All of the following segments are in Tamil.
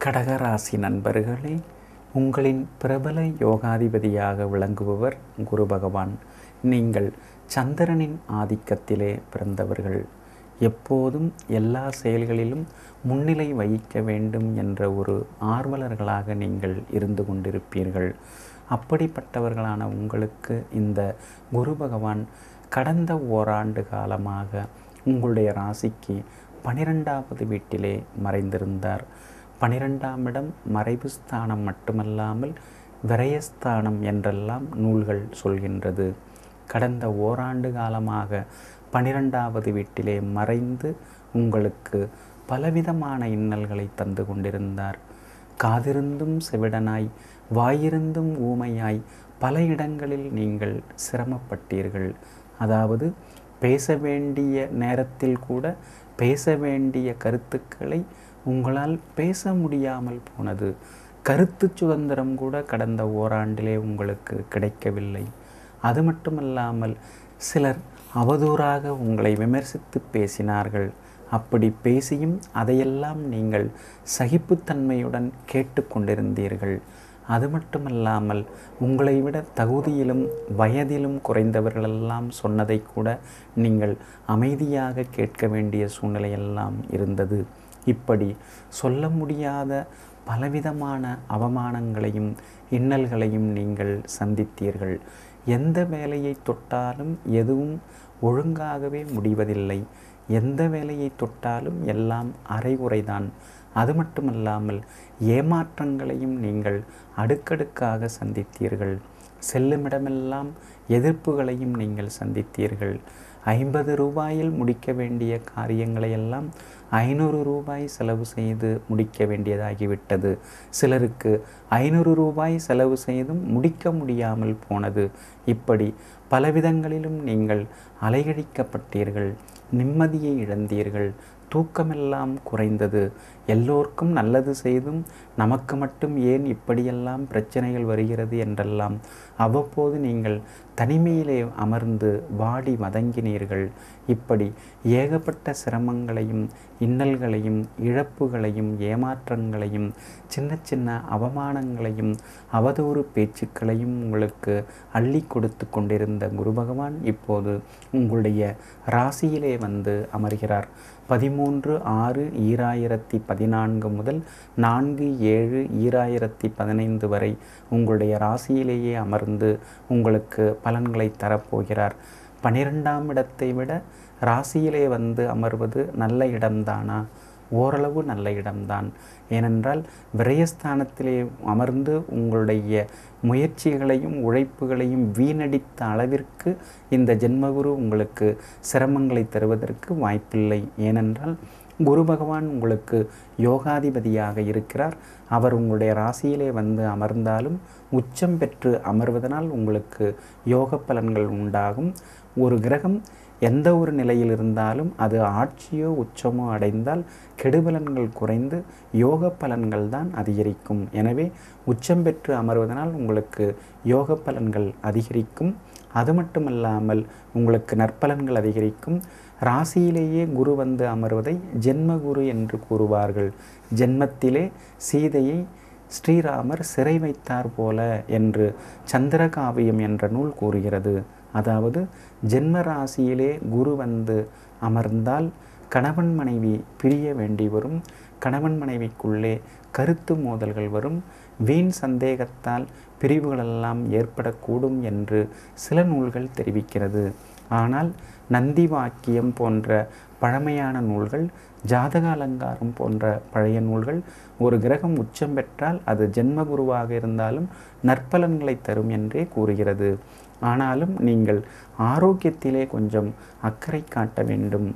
கடகராசி நண்பர்களே உங்களின் பிரபல யோகாதிபதியாக விளங்குபவர் குரு பகவான் நீங்கள் சந்திரனின் ஆதிக்கத்திலே பிறந்தவர்கள் எப்போதும் எல்லா செயல்களிலும் முன்னிலை வகிக்க வேண்டும் என்ற ஒரு ஆர்வலர்களாக நீங்கள் இருந்து கொண்டிருப்பீர்கள் அப்படிப்பட்டவர்களான உங்களுக்கு இந்த குரு பகவான் கடந்த ஓராண்டு காலமாக உங்களுடைய ராசிக்கு பனிரெண்டாவது வீட்டிலே மறைந்திருந்தார் பனிரெண்டாம் இடம் மறைவு ஸ்தானம் மட்டுமல்லாமல் விரயஸ்தானம் என்றெல்லாம் நூல்கள் சொல்கின்றது கடந்த ஓராண்டு காலமாக பனிரெண்டாவது வீட்டிலே மறைந்து உங்களுக்கு பலவிதமான இன்னல்களை தந்து கொண்டிருந்தார் காதிருந்தும் செவிடனாய் வாயிருந்தும் ஊமையாய் பல இடங்களில் நீங்கள் சிரமப்பட்டீர்கள் அதாவது பேச வேண்டிய நேரத்தில் கூட பேச வேண்டிய கருத்துக்களை உங்களால் பேச முடியாமல் போனது கருத்து சுதந்திரம் கூட கடந்த ஓராண்டிலே உங்களுக்கு கிடைக்கவில்லை அது மட்டுமல்லாமல் சிலர் அவதூறாக உங்களை விமர்சித்து பேசினார்கள் அப்படி பேசியும் அதையெல்லாம் நீங்கள் சகிப்புத்தன்மையுடன் கேட்டுக்கொண்டிருந்தீர்கள் அது மட்டுமல்லாமல் உங்களை விட தகுதியிலும் வயதிலும் குறைந்தவர்களெல்லாம் சொன்னதை கூட நீங்கள் அமைதியாக கேட்க வேண்டிய சூழ்நிலையெல்லாம் இருந்தது இப்படி சொல்ல முடியாத பலவிதமான அவமானங்களையும் இன்னல்களையும் நீங்கள் சந்தித்தீர்கள் எந்த வேலையை தொட்டாலும் எதுவும் ஒழுங்காகவே முடிவதில்லை எந்த வேலையை தொட்டாலும் எல்லாம் அரைகுறைதான் அது மட்டுமல்லாமல் ஏமாற்றங்களையும் நீங்கள் அடுக்கடுக்காக சந்தித்தீர்கள் செல்லுமிடமெல்லாம் எதிர்ப்புகளையும் நீங்கள் சந்தித்தீர்கள் ஐம்பது ரூபாயில் முடிக்க வேண்டிய காரியங்களையெல்லாம் ஐநூறு ரூபாய் செலவு செய்து முடிக்க வேண்டியதாகிவிட்டது சிலருக்கு ஐநூறு ரூபாய் செலவு செய்தும் முடிக்க முடியாமல் போனது இப்படி பலவிதங்களிலும் நீங்கள் அலைகழிக்கப்பட்டீர்கள் நிம்மதியை இழந்தீர்கள் தூக்கமெல்லாம் குறைந்தது எல்லோருக்கும் நல்லது செய்தும் நமக்கு மட்டும் ஏன் இப்படியெல்லாம் பிரச்சனைகள் வருகிறது என்றெல்லாம் அவ்வப்போது நீங்கள் தனிமையிலே அமர்ந்து வாடி வதங்கினீர்கள் இப்படி ஏகப்பட்ட சிரமங்களையும் இன்னல்களையும் இழப்புகளையும் ஏமாற்றங்களையும் சின்ன சின்ன அவமானங்களையும் அவதூறு பேச்சுக்களையும் உங்களுக்கு அள்ளி கொடுத்து கொண்டிருந்த குரு பகவான் இப்போது உங்களுடைய ராசியிலே வந்து அமர்கிறார் பதிமூன்று ஆறு ஈராயிரத்தி பதினான்கு முதல் நான்கு ஏழு ஈராயிரத்தி பதினைந்து வரை உங்களுடைய ராசியிலேயே அமர்ந்து உங்களுக்கு பலன்களை தரப்போகிறார் பனிரெண்டாம் இடத்தை விட ராசியிலே வந்து அமர்வது நல்ல இடம்தானா ஓரளவு நல்ல இடம்தான் ஏனென்றால் விரயஸ்தானத்திலே அமர்ந்து உங்களுடைய முயற்சிகளையும் உழைப்புகளையும் வீணடித்த அளவிற்கு இந்த ஜென்மகுரு உங்களுக்கு சிரமங்களை தருவதற்கு வாய்ப்பில்லை ஏனென்றால் குரு பகவான் உங்களுக்கு யோகாதிபதியாக இருக்கிறார் அவர் உங்களுடைய ராசியிலே வந்து அமர்ந்தாலும் உச்சம் பெற்று அமர்வதனால் உங்களுக்கு யோக பலன்கள் உண்டாகும் ஒரு கிரகம் எந்த ஒரு நிலையில் இருந்தாலும் அது ஆட்சியோ உச்சமோ அடைந்தால் கெடுபலன்கள் குறைந்து யோக பலன்கள் தான் அதிகரிக்கும் எனவே உச்சம் பெற்று அமர்வதனால் உங்களுக்கு யோக பலன்கள் அதிகரிக்கும் அது மட்டுமல்லாமல் உங்களுக்கு நற்பலன்கள் அதிகரிக்கும் ராசியிலேயே குரு வந்து அமர்வதை ஜென்மகுரு என்று கூறுவார்கள் ஜென்மத்திலே சீதையை ஸ்ரீராமர் சிறை வைத்தார் போல என்று சந்திரகாவியம் என்ற நூல் கூறுகிறது அதாவது ஜென்ம ராசியிலே குரு வந்து அமர்ந்தால் கணவன் மனைவி பிரிய வேண்டி வரும் கணவன் மனைவிக்குள்ளே கருத்து மோதல்கள் வரும் வீண் சந்தேகத்தால் பிரிவுகளெல்லாம் ஏற்படக்கூடும் என்று சில நூல்கள் தெரிவிக்கிறது ஆனால் நந்தி வாக்கியம் போன்ற பழமையான நூல்கள் ஜாதக அலங்காரம் போன்ற பழைய நூல்கள் ஒரு கிரகம் உச்சம் பெற்றால் அது ஜென்மகுருவாக இருந்தாலும் நற்பலன்களை தரும் என்றே கூறுகிறது ஆனாலும் நீங்கள் ஆரோக்கியத்திலே கொஞ்சம் அக்கறை காட்ட வேண்டும்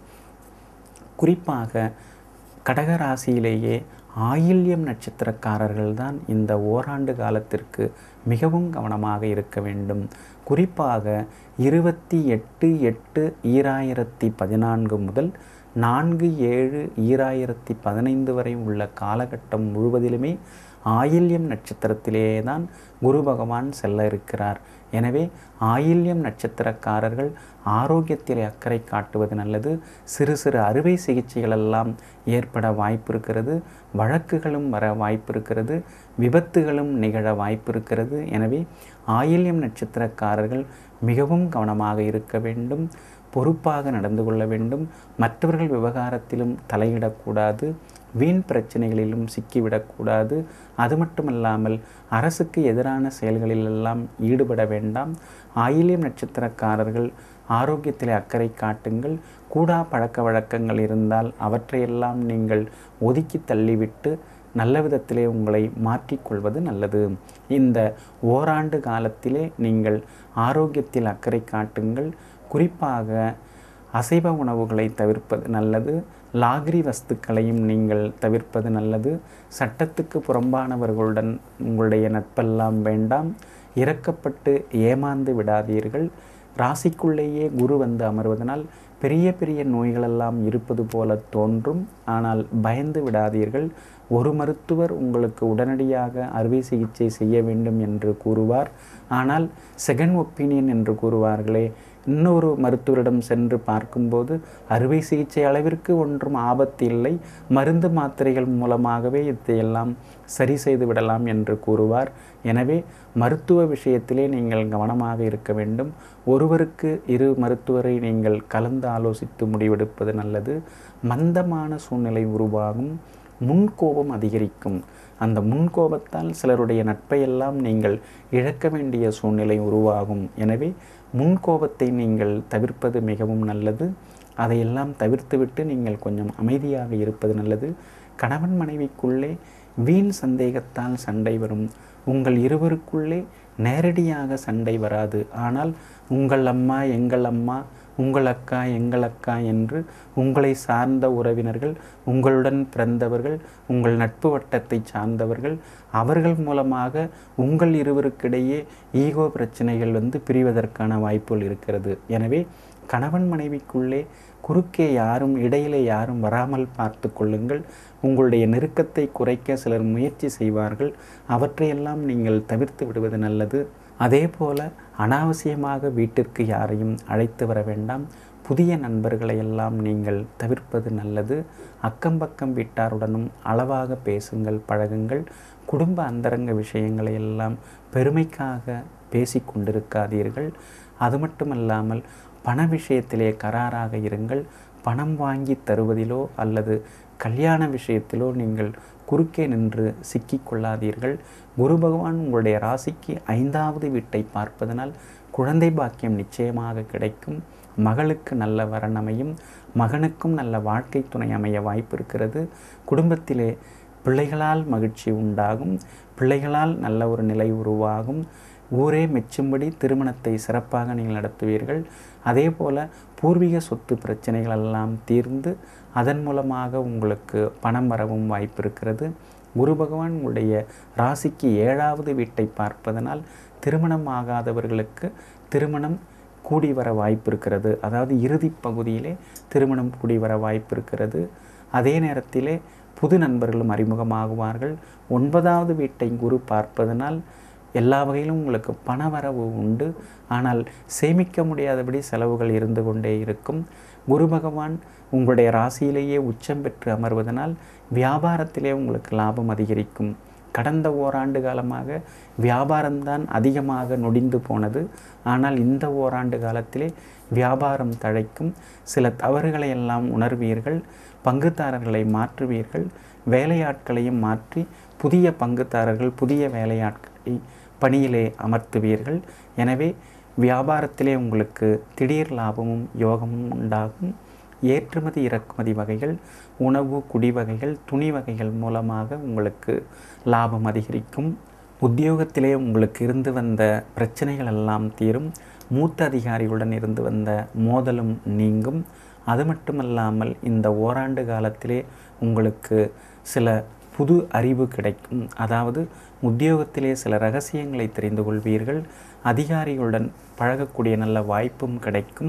குறிப்பாக கடகராசியிலேயே ஆயில்யம் நட்சத்திரக்காரர்கள் தான் இந்த ஓராண்டு காலத்திற்கு மிகவும் கவனமாக இருக்க வேண்டும் குறிப்பாக இருபத்தி எட்டு எட்டு ஈராயிரத்தி பதினான்கு முதல் நான்கு ஏழு ஈராயிரத்தி பதினைந்து வரை உள்ள காலகட்டம் முழுவதிலுமே ஆயில்யம் நட்சத்திரத்திலே தான் குரு பகவான் செல்ல இருக்கிறார் எனவே ஆயில்யம் நட்சத்திரக்காரர்கள் ஆரோக்கியத்தில் அக்கறை காட்டுவது நல்லது சிறு சிறு அறுவை சிகிச்சைகளெல்லாம் ஏற்பட வாய்ப்பு இருக்கிறது வழக்குகளும் வர வாய்ப்பு இருக்கிறது விபத்துகளும் நிகழ வாய்ப்பு இருக்கிறது எனவே ஆயில்யம் நட்சத்திரக்காரர்கள் மிகவும் கவனமாக இருக்க வேண்டும் பொறுப்பாக நடந்து கொள்ள வேண்டும் மற்றவர்கள் விவகாரத்திலும் தலையிடக்கூடாது வீண் பிரச்சனைகளிலும் சிக்கிவிடக்கூடாது அது மட்டுமல்லாமல் அரசுக்கு எதிரான செயல்களிலெல்லாம் ஈடுபட வேண்டாம் ஆயிலியம் நட்சத்திரக்காரர்கள் ஆரோக்கியத்தில் அக்கறை காட்டுங்கள் கூடா பழக்க வழக்கங்கள் இருந்தால் அவற்றையெல்லாம் நீங்கள் ஒதுக்கி தள்ளிவிட்டு நல்ல விதத்திலே உங்களை மாற்றிக்கொள்வது நல்லது இந்த ஓராண்டு காலத்திலே நீங்கள் ஆரோக்கியத்தில் அக்கறை காட்டுங்கள் குறிப்பாக அசைவ உணவுகளை தவிர்ப்பது நல்லது லாகிரி வஸ்துக்களையும் நீங்கள் தவிர்ப்பது நல்லது சட்டத்துக்கு புறம்பானவர்களுடன் உங்களுடைய நட்பெல்லாம் வேண்டாம் இறக்கப்பட்டு ஏமாந்து விடாதீர்கள் ராசிக்குள்ளேயே குரு வந்து அமர்வதனால் பெரிய பெரிய நோய்களெல்லாம் இருப்பது போல தோன்றும் ஆனால் பயந்து விடாதீர்கள் ஒரு மருத்துவர் உங்களுக்கு உடனடியாக அறுவை சிகிச்சை செய்ய வேண்டும் என்று கூறுவார் ஆனால் செகண்ட் ஒப்பீனியன் என்று கூறுவார்களே இன்னொரு மருத்துவரிடம் சென்று பார்க்கும்போது அறுவை சிகிச்சை அளவிற்கு ஒன்றும் ஆபத்து இல்லை மருந்து மாத்திரைகள் மூலமாகவே இதையெல்லாம் சரி செய்து விடலாம் என்று கூறுவார் எனவே மருத்துவ விஷயத்திலே நீங்கள் கவனமாக இருக்க வேண்டும் ஒருவருக்கு இரு மருத்துவரை நீங்கள் கலந்து ஆலோசித்து முடிவெடுப்பது நல்லது மந்தமான சூழ்நிலை உருவாகும் முன்கோபம் அதிகரிக்கும் அந்த முன்கோபத்தால் சிலருடைய நட்பையெல்லாம் நீங்கள் இழக்க வேண்டிய சூழ்நிலை உருவாகும் எனவே முன்கோபத்தை நீங்கள் தவிர்ப்பது மிகவும் நல்லது அதையெல்லாம் தவிர்த்துவிட்டு நீங்கள் கொஞ்சம் அமைதியாக இருப்பது நல்லது கணவன் மனைவிக்குள்ளே வீண் சந்தேகத்தால் சண்டை வரும் உங்கள் இருவருக்குள்ளே நேரடியாக சண்டை வராது ஆனால் உங்கள் அம்மா எங்கள் அம்மா உங்கள் அக்கா எங்கள் அக்கா என்று உங்களை சார்ந்த உறவினர்கள் உங்களுடன் பிறந்தவர்கள் உங்கள் நட்பு வட்டத்தை சார்ந்தவர்கள் அவர்கள் மூலமாக உங்கள் இருவருக்கிடையே ஈகோ பிரச்சனைகள் வந்து பிரிவதற்கான வாய்ப்புகள் இருக்கிறது எனவே கணவன் மனைவிக்குள்ளே குறுக்கே யாரும் இடையிலே யாரும் வராமல் பார்த்து கொள்ளுங்கள் உங்களுடைய நெருக்கத்தை குறைக்க சிலர் முயற்சி செய்வார்கள் அவற்றையெல்லாம் நீங்கள் தவிர்த்து விடுவது நல்லது அதே போல அனாவசியமாக வீட்டிற்கு யாரையும் அழைத்து வர வேண்டாம் புதிய நண்பர்களை எல்லாம் நீங்கள் தவிர்ப்பது நல்லது அக்கம் பக்கம் வீட்டாருடனும் அளவாக பேசுங்கள் பழகுங்கள் குடும்ப அந்தரங்க விஷயங்களை எல்லாம் பெருமைக்காக பேசி கொண்டிருக்காதீர்கள் அது மட்டுமல்லாமல் பண விஷயத்திலே கராராக இருங்கள் பணம் வாங்கி தருவதிலோ அல்லது கல்யாண விஷயத்திலோ நீங்கள் குறுக்கே நின்று சிக்கிக்கொள்ளாதீர்கள் குரு பகவான் உங்களுடைய ராசிக்கு ஐந்தாவது வீட்டை பார்ப்பதனால் குழந்தை பாக்கியம் நிச்சயமாக கிடைக்கும் மகளுக்கு நல்ல வரன் அமையும் மகனுக்கும் நல்ல வாழ்க்கை துணை அமைய வாய்ப்பு இருக்கிறது குடும்பத்திலே பிள்ளைகளால் மகிழ்ச்சி உண்டாகும் பிள்ளைகளால் நல்ல ஒரு நிலை உருவாகும் ஊரே மெச்சும்படி திருமணத்தை சிறப்பாக நீங்கள் நடத்துவீர்கள் அதே போல் பூர்வீக சொத்து பிரச்சனைகள் எல்லாம் தீர்ந்து அதன் மூலமாக உங்களுக்கு பணம் வரவும் வாய்ப்பு இருக்கிறது குரு பகவான் உங்களுடைய ராசிக்கு ஏழாவது வீட்டை பார்ப்பதனால் திருமணம் ஆகாதவர்களுக்கு திருமணம் கூடி வர வாய்ப்பு இருக்கிறது அதாவது இறுதி பகுதியிலே திருமணம் கூடி வர வாய்ப்பு இருக்கிறது அதே நேரத்திலே புது நண்பர்களும் அறிமுகமாகுவார்கள் ஒன்பதாவது வீட்டை குரு பார்ப்பதனால் எல்லா வகையிலும் உங்களுக்கு பணவரவு உண்டு ஆனால் சேமிக்க முடியாதபடி செலவுகள் இருந்து கொண்டே இருக்கும் குரு பகவான் உங்களுடைய ராசியிலேயே உச்சம் பெற்று அமர்வதனால் வியாபாரத்திலே உங்களுக்கு லாபம் அதிகரிக்கும் கடந்த ஓராண்டு காலமாக வியாபாரம்தான் அதிகமாக நொடிந்து போனது ஆனால் இந்த ஓராண்டு காலத்திலே வியாபாரம் தழைக்கும் சில தவறுகளை எல்லாம் உணர்வீர்கள் பங்குதாரர்களை மாற்றுவீர்கள் வேலையாட்களையும் மாற்றி புதிய பங்குதாரர்கள் புதிய வேலையாட்களை பணியிலே அமர்த்துவீர்கள் எனவே வியாபாரத்திலே உங்களுக்கு திடீர் லாபமும் யோகமும் உண்டாகும் ஏற்றுமதி இறக்குமதி வகைகள் உணவு குடி வகைகள் துணி வகைகள் மூலமாக உங்களுக்கு லாபம் அதிகரிக்கும் உத்தியோகத்திலே உங்களுக்கு இருந்து வந்த பிரச்சனைகள் எல்லாம் தீரும் மூத்த அதிகாரிகளுடன் இருந்து வந்த மோதலும் நீங்கும் அது மட்டுமல்லாமல் இந்த ஓராண்டு காலத்திலே உங்களுக்கு சில புது அறிவு கிடைக்கும் அதாவது உத்தியோகத்திலே சில ரகசியங்களை தெரிந்து கொள்வீர்கள் அதிகாரிகளுடன் பழகக்கூடிய நல்ல வாய்ப்பும் கிடைக்கும்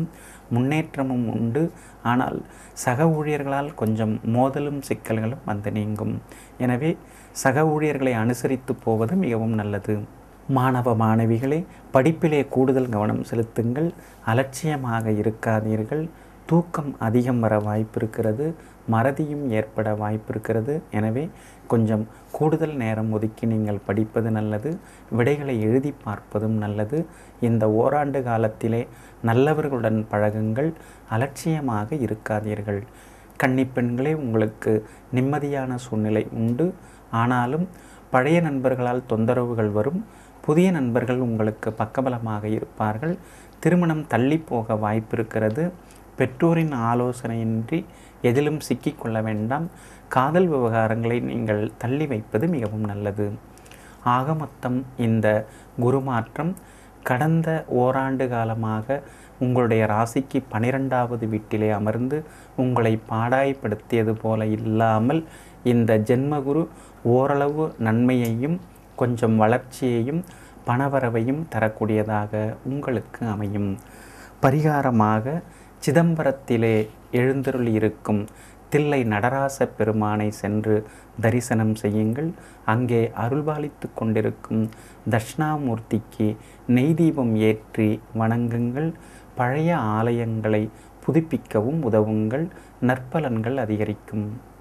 முன்னேற்றமும் உண்டு ஆனால் சக ஊழியர்களால் கொஞ்சம் மோதலும் சிக்கல்களும் வந்து நீங்கும் எனவே சக ஊழியர்களை அனுசரித்து போவது மிகவும் நல்லது மாணவ மாணவிகளே படிப்பிலே கூடுதல் கவனம் செலுத்துங்கள் அலட்சியமாக இருக்காதீர்கள் தூக்கம் அதிகம் வர வாய்ப்பு இருக்கிறது மறதியும் ஏற்பட வாய்ப்பு இருக்கிறது எனவே கொஞ்சம் கூடுதல் நேரம் ஒதுக்கி நீங்கள் படிப்பது நல்லது விடைகளை எழுதி பார்ப்பதும் நல்லது இந்த ஓராண்டு காலத்திலே நல்லவர்களுடன் பழகுங்கள் அலட்சியமாக இருக்காதீர்கள் கன்னிப்பெண்களே உங்களுக்கு நிம்மதியான சூழ்நிலை உண்டு ஆனாலும் பழைய நண்பர்களால் தொந்தரவுகள் வரும் புதிய நண்பர்கள் உங்களுக்கு பக்கபலமாக இருப்பார்கள் திருமணம் தள்ளி போக வாய்ப்பு இருக்கிறது பெற்றோரின் ஆலோசனையின்றி எதிலும் சிக்கிக்கொள்ள வேண்டாம் காதல் விவகாரங்களை நீங்கள் தள்ளி வைப்பது மிகவும் நல்லது ஆக மொத்தம் இந்த குருமாற்றம் கடந்த ஓராண்டு காலமாக உங்களுடைய ராசிக்கு பனிரெண்டாவது வீட்டிலே அமர்ந்து உங்களை பாடாய்படுத்தியது போல இல்லாமல் இந்த ஜென்மகுரு ஓரளவு நன்மையையும் கொஞ்சம் வளர்ச்சியையும் பணவரவையும் தரக்கூடியதாக உங்களுக்கு அமையும் பரிகாரமாக சிதம்பரத்திலே எழுந்தருளி இருக்கும் தில்லை நடராச பெருமானை சென்று தரிசனம் செய்யுங்கள் அங்கே அருள்பாலித்து கொண்டிருக்கும் தட்சிணாமூர்த்திக்கு நெய் தீபம் ஏற்றி வணங்குங்கள் பழைய ஆலயங்களை புதுப்பிக்கவும் உதவுங்கள் நற்பலன்கள் அதிகரிக்கும்